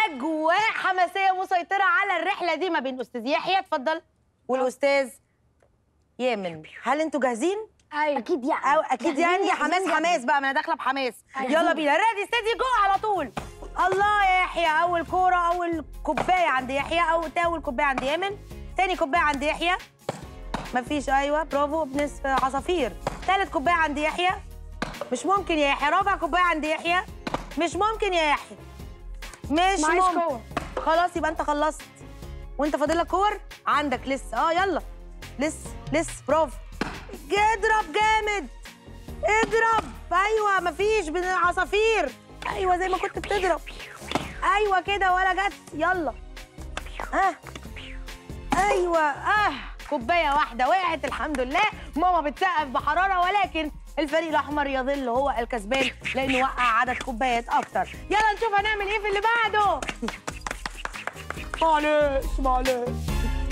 اجواء حماسيه مسيطره على الرحله دي ما بين استاذ يحيى اتفضل والاستاذ يامن هل انتوا جاهزين ايوه اكيد يعني أو اكيد جاهزين، يعني حماس جاهزين حماس بقى ما انا داخله بحماس أيوة. يلا بينا ريدي ستيدي جو على طول الله يا يحيى اول كوره اول كوبايه عند يحيى او اول كوبايه عند يامن تاني كوبايه عند يحيى مفيش ايوه برافو بنصف عصافير تالت كوبايه عند يحيى مش ممكن يا يحيى رابع كوبايه عند يحيى مش ممكن يا يحيى مش معيش ممكن كور. خلاص يبقى انت خلصت وانت فاضل لك كور عندك لسه اه يلا لسه لسه برافو اضرب جامد اضرب ايوه مفيش بين العصافير ايوه زي ما كنت بتضرب ايوه كده ولا جت يلا اه ايوه اه كوبايه واحده وقعت الحمد لله ماما بتسقف بحراره ولكن الفريق الاحمر يظل هو الكسبان لانه وقع عدد كوبايات اكتر يلا نشوف هنعمل ايه في اللي بعده معلش معلش